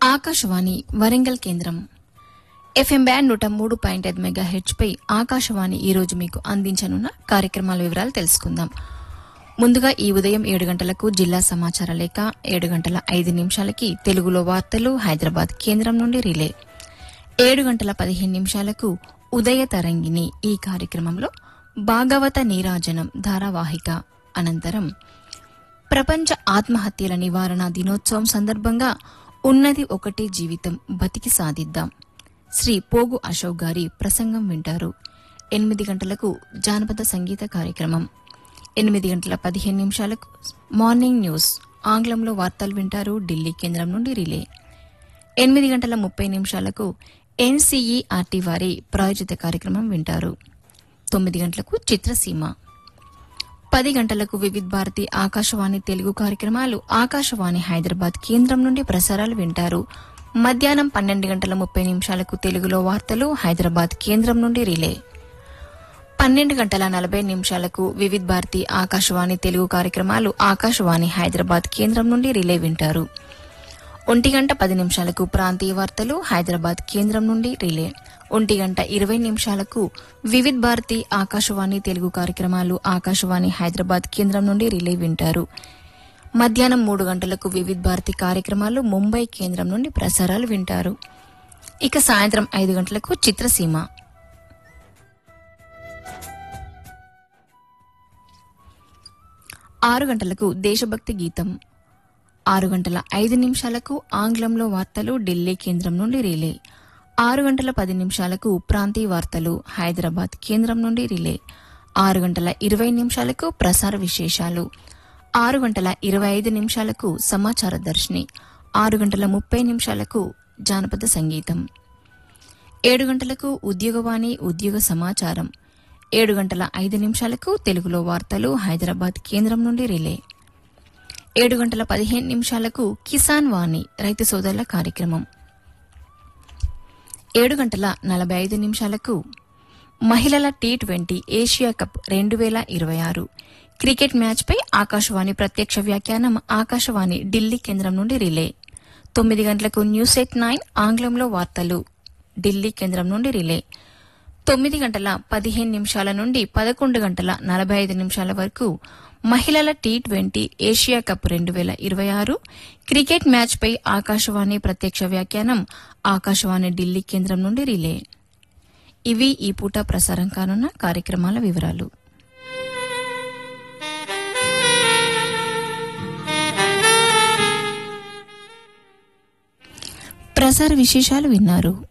ఆకాశవాణి వరంగల్ కేంద్రం FM band నూట మూడు పాయింట్ ఐదు మెగా హెచ్ పై ఆకాశవాణి ఈ రోజు మీకు అందించనున్న కార్యక్రమాల వివరాలు తెలుసుకుందాం ముందుగా ఈ ఉదయం ఏడు గంటలకు జిల్లా సమాచార లేఖ ఏడు గంటల ఐదు నిమిషాలకి తెలుగులో వార్తలు హైదరాబాద్ కేంద్రం నుండి రిలే ఏడు గంటల పదిహేను నిమిషాలకు ఉదయ తరంగిణి ఈ కార్యక్రమంలో భాగవత నీరాజనం ధారావాహిక అనంతరం ప్రపంచ ఆత్మహత్యల నివారణ దినోత్సవం సందర్భంగా ఉన్నది ఒకటే జీవితం బతికి సాధిద్దాం శ్రీ పోగు అశోక్ గారి ప్రసంగం వింటారు ఎనిమిది గంటలకు జానపద సంగీత కార్యక్రమం ఎనిమిది గంటల పదిహేను నిమిషాలకు మార్నింగ్ న్యూస్ ఆంగ్లంలో వార్తలు వింటారు ఢిల్లీ కేంద్రం నుండి రిలే ఎనిమిది గంటల ముప్పై నిమిషాలకు ఎన్సీఈఆర్టీ వారి ప్రాయోజిత కార్యక్రమం వింటారు తొమ్మిది గంటలకు చిత్రసీమ పది గంటలకు వివిధ్ భారతి ఆకాశవాణి తెలుగు కార్యక్రమాలు ఆకాశవాణి హైదరాబాద్ కేంద్రం నుండి ప్రసారాలు వింటారు మధ్యాహ్నం పన్నెండు గంటల ముప్పై నిమిషాలకు తెలుగులో వార్తలు హైదరాబాద్ కేంద్రం నుండి రిలే పన్నెండు గంటల నలభై నిమిషాలకు వివిధ్ భారతి ఆకాశవాణి తెలుగు కార్యక్రమాలు ఆకాశవాణి హైదరాబాద్ కేంద్రం నుండి రిలే వింటారు ఒంటి గంట పది నిమిషాలకు ప్రాంతీయ వార్తలు హైదరాబాద్ కేంద్రం నుండి రిలే ఒంటి గంట ఇరవై నిమిషాలకు వివిధ్ భారతి ఆకాశవాణి తెలుగు కార్యక్రమాలు ఆకాశవాణి హైదరాబాద్ కేంద్రం నుండి రిలే వింటారు మధ్యాహ్నం మూడు గంటలకు వివిధ్ భారతి కార్యక్రమాలు ముంబై కేంద్రం నుండి ప్రసారాలు వింటారు ఇక సాయంత్రం ఐదు గంటలకు చిత్రసీమ ఆరు గంటలకు దేశభక్తి గీతం ఆరు గంటల ఐదు నిమిషాలకు ఆంగ్లంలో వార్తలు ఢిల్లీ కేంద్రం నుండి రిలే ఆరు గంటల పది నిమిషాలకు ప్రాంతీయ వార్తలు హైదరాబాద్ కేంద్రం నుండి రిలే ఆరు గంటల ఇరవై నిమిషాలకు ప్రసార విశేషాలు ఆరు గంటల ఇరవై ఐదు నిమిషాలకు సమాచార దర్శిని ఆరు గంటల ముప్పై నిమిషాలకు జానపద సంగీతం ఏడు గంటలకు ఉద్యోగవాణి ఉద్యోగ సమాచారం ఏడు గంటల ఐదు నిమిషాలకు తెలుగులో వార్తలు హైదరాబాద్ కేంద్రం నుండి రిలే ఏడు గంటల పదిహేను నిమిషాలకు కిసాన్ వాణి రైతు సోదరుల కార్యక్రమం ఏడు గంటల నలభై ఐదు నిమిషాలకు మహిళల టీ ట్వంటీ ఏషియా కప్ రెండు వేల ఇరవై ఆరు క్రికెట్ మ్యాచ్పై ఆకాశవాణి ప్రత్యక్ష వ్యాఖ్యానం ఆకాశవాణి ఢిల్లీ కేంద్రం నుండి రిలే తొమ్మిది గంటలకు న్యూస్ ఎట్ నైన్ ఆంగ్లంలో వార్తలు ఢిల్లీ కేంద్రం నుండి రిలే తొమ్మిది గంటల పదిహేను నిమిషాల నుండి పదకొండు గంటల నలభై ఐదు నిమిషాల వరకు మహిళల టీ ట్వంటీ ఏషియా కప్ రెండు వేల ఇరవై ఆరు క్రికెట్ మ్యాచ్పై ఆకాశవాణి ప్రత్యక్ష వ్యాఖ్యానం ఆకాశవాణి ఢిల్లీ కేంద్రం నుండి రిలే ఇవి ఈ పూట ప్రసారం కానున్న కార్యక్రమాల వివరాలు ప్రసార విశేషాలు విన్నారు